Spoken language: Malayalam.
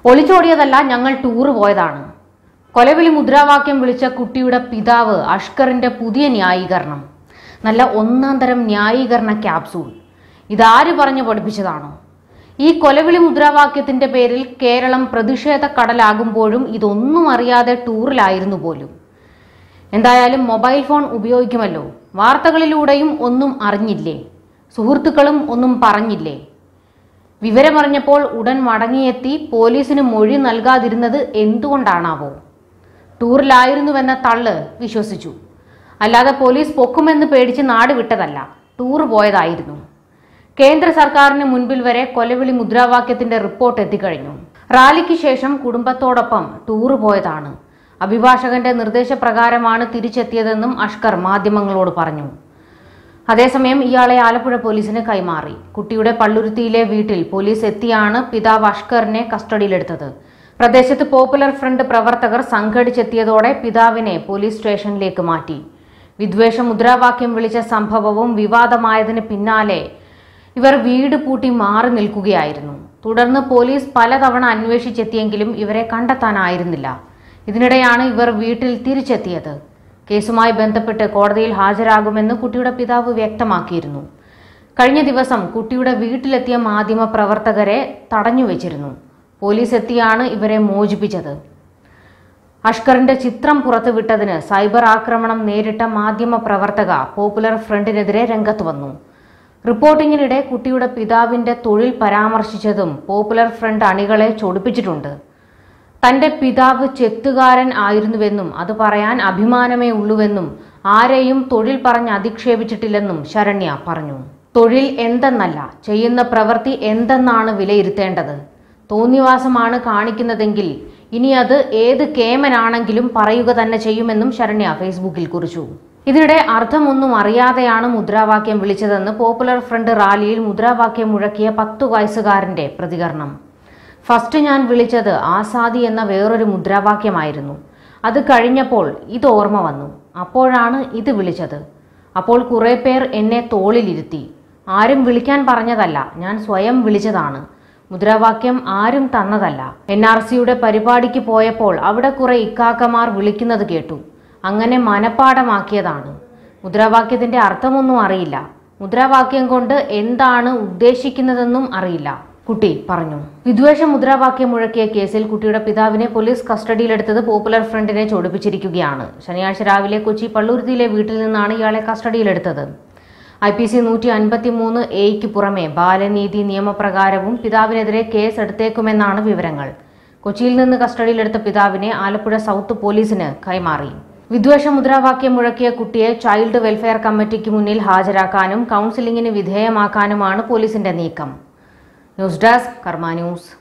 ഒളിച്ചോടിയതല്ല ഞങ്ങൾ ടൂറ് പോയതാണ് കൊലവിളി മുദ്രാവാക്യം വിളിച്ച കുട്ടിയുടെ പിതാവ് അഷ്കറിന്റെ പുതിയ ന്യായീകരണം നല്ല ഒന്നാം തരം ന്യായീകരണ ക്യാപ്സൂൾ ഇതാര് പറഞ്ഞു പഠിപ്പിച്ചതാണോ ഈ കൊലവിളി മുദ്രാവാക്യത്തിന്റെ പേരിൽ കേരളം പ്രതിഷേധ കടലാകുമ്പോഴും ഇതൊന്നും അറിയാതെ ടൂറിലായിരുന്നു പോലും എന്തായാലും മൊബൈൽ ഫോൺ ഉപയോഗിക്കുമല്ലോ വാർത്തകളിലൂടെയും ഒന്നും അറിഞ്ഞില്ലേ സുഹൃത്തുക്കളും ഒന്നും പറഞ്ഞില്ലേ വിവരമറിഞ്ഞപ്പോൾ ഉടൻ മടങ്ങിയെത്തി പോലീസിന് മൊഴി നൽകാതിരുന്നത് എന്തുകൊണ്ടാണാവോ ടൂറിലായിരുന്നുവെന്ന തള്ള് വിശ്വസിച്ചു അല്ലാതെ പോലീസ് പൊക്കുമെന്ന് പേടിച്ച് നാട് വിട്ടതല്ല ടൂർ പോയതായിരുന്നു കേന്ദ്ര സർക്കാരിന് മുൻപിൽ വരെ കൊലവിളി മുദ്രാവാക്യത്തിന്റെ റിപ്പോർട്ട് എത്തിക്കഴിഞ്ഞു റാലിക്ക് ശേഷം കുടുംബത്തോടൊപ്പം ടൂർ പോയതാണ് അഭിഭാഷകന്റെ നിർദ്ദേശപ്രകാരമാണ് തിരിച്ചെത്തിയതെന്നും അഷ്കർ മാധ്യമങ്ങളോട് പറഞ്ഞു അതേസമയം ഇയാളെ ആലപ്പുഴ പോലീസിന് കൈമാറി കുട്ടിയുടെ പള്ളുരുത്തിയിലെ വീട്ടിൽ പോലീസ് എത്തിയാണ് പിതാവ് അഷ്കറിനെ കസ്റ്റഡിയിലെടുത്തത് പ്രദേശത്ത് പോപ്പുലർ ഫ്രണ്ട് പ്രവർത്തകർ സംഘടിച്ചെത്തിയതോടെ പിതാവിനെ പോലീസ് സ്റ്റേഷനിലേക്ക് മാറ്റി വിദ്വേഷ മുദ്രാവാക്യം വിളിച്ച സംഭവവും വിവാദമായതിന് പിന്നാലെ ഇവർ വീട് പൂട്ടി മാറി നിൽക്കുകയായിരുന്നു തുടർന്ന് പോലീസ് പലതവണ അന്വേഷിച്ചെത്തിയെങ്കിലും ഇവരെ കണ്ടെത്താനായിരുന്നില്ല ഇതിനിടെയാണ് ഇവർ വീട്ടിൽ തിരിച്ചെത്തിയത് കേസുമായി ബന്ധപ്പെട്ട് കോടതിയിൽ ഹാജരാകുമെന്ന് കുട്ടിയുടെ പിതാവ് വ്യക്തമാക്കിയിരുന്നു കഴിഞ്ഞ ദിവസം കുട്ടിയുടെ വീട്ടിലെത്തിയ മാധ്യമ പ്രവർത്തകരെ തടഞ്ഞുവെച്ചിരുന്നു പോലീസ് എത്തിയാണ് ഇവരെ മോചിപ്പിച്ചത് അഷ്കറിന്റെ ചിത്രം പുറത്തുവിട്ടതിന് സൈബർ ആക്രമണം നേരിട്ട മാധ്യമ പ്രവർത്തക പോപ്പുലർ ഫ്രണ്ടിനെതിരെ രംഗത്ത് വന്നു റിപ്പോർട്ടിങ്ങിനിടെ കുട്ടിയുടെ പിതാവിന്റെ തൊഴിൽ പരാമർശിച്ചതും പോപ്പുലർ ഫ്രണ്ട് അണികളെ ചൊടിപ്പിച്ചിട്ടുണ്ട് തന്റെ പിതാവ് ചെത്തുകാരൻ ആയിരുന്നുവെന്നും അത് പറയാൻ അഭിമാനമേ ഉള്ളുവെന്നും ആരെയും തൊഴിൽ പറഞ്ഞ് അധിക്ഷേപിച്ചിട്ടില്ലെന്നും ശരണ്യ പറഞ്ഞു തൊഴിൽ എന്തെന്നല്ല ചെയ്യുന്ന പ്രവൃത്തി എന്തെന്നാണ് വിലയിരുത്തേണ്ടത് തോന്നിവാസമാണ് കാണിക്കുന്നതെങ്കിൽ ഇനി അത് ഏത് കേമനാണെങ്കിലും പറയുക തന്നെ ചെയ്യുമെന്നും ശരണ്യ ഫേസ്ബുക്കിൽ കുറിച്ചു ഇതിനിടെ അർത്ഥമൊന്നും അറിയാതെയാണ് മുദ്രാവാക്യം വിളിച്ചതെന്ന് പോപ്പുലർ ഫ്രണ്ട് റാലിയിൽ മുദ്രാവാക്യം മുഴക്കിയ പത്തു വയസ്സുകാരന്റെ പ്രതികരണം ഫസ്റ്റ് ഞാൻ വിളിച്ചത് ആസാദി എന്ന വേറൊരു മുദ്രാവാക്യമായിരുന്നു അത് കഴിഞ്ഞപ്പോൾ ഇത് ഓർമ്മ വന്നു അപ്പോഴാണ് ഇത് വിളിച്ചത് അപ്പോൾ കുറേ പേർ എന്നെ തോളിലിരുത്തി ആരും വിളിക്കാൻ പറഞ്ഞതല്ല ഞാൻ സ്വയം വിളിച്ചതാണ് മുദ്രാവാക്യം ആരും തന്നതല്ല എൻ ആർ സിയുടെ പരിപാടിക്ക് പോയപ്പോൾ അവിടെ കുറെ ഇക്കാക്കമാർ വിളിക്കുന്നത് കേട്ടു അങ്ങനെ മനപ്പാടമാക്കിയതാണ് മുദ്രാവാക്യത്തിന്റെ അർത്ഥമൊന്നും അറിയില്ല മുദ്രാവാക്യം കൊണ്ട് എന്താണ് ഉദ്ദേശിക്കുന്നതെന്നും അറിയില്ല കുട്ടി പറഞ്ഞു വിദ്വേഷ മുദ്രാവാക്യം മുഴക്കിയ കേസിൽ കുട്ടിയുടെ പിതാവിനെ പോലീസ് കസ്റ്റഡിയിലെടുത്തത് പോപ്പുലർ ഫ്രണ്ടിനെ ചൊടിപ്പിച്ചിരിക്കുകയാണ് ശനിയാഴ്ച രാവിലെ കൊച്ചി പള്ളൂരുത്തിയിലെ വീട്ടിൽ നിന്നാണ് ഇയാളെ കസ്റ്റഡിയിലെടുത്തത് ഐ പി സി നൂറ്റി അൻപത്തി മൂന്ന് എയ്ക്ക് പുറമെ ബാലനീതി നിയമപ്രകാരവും പിതാവിനെതിരെ കേസ് എടുത്തേക്കുമെന്നാണ് വിവരങ്ങൾ കൊച്ചിയിൽ നിന്ന് കസ്റ്റഡിയിലെടുത്ത പിതാവിനെ ആലപ്പുഴ സൗത്ത് പോലീസിന് കൈമാറി വിദ്വേഷ മുദ്രാവാക്യം മുഴക്കിയ കുട്ടിയെ ചൈൽഡ് വെൽഫെയർ കമ്മിറ്റിക്ക് മുന്നിൽ ഹാജരാക്കാനും കൗൺസിലിംഗിന് വിധേയമാക്കാനുമാണ് പോലീസിന്റെ നീക്കം ന്യൂസ് ഡെസ്ക് കർമ്മ ന്യൂസ്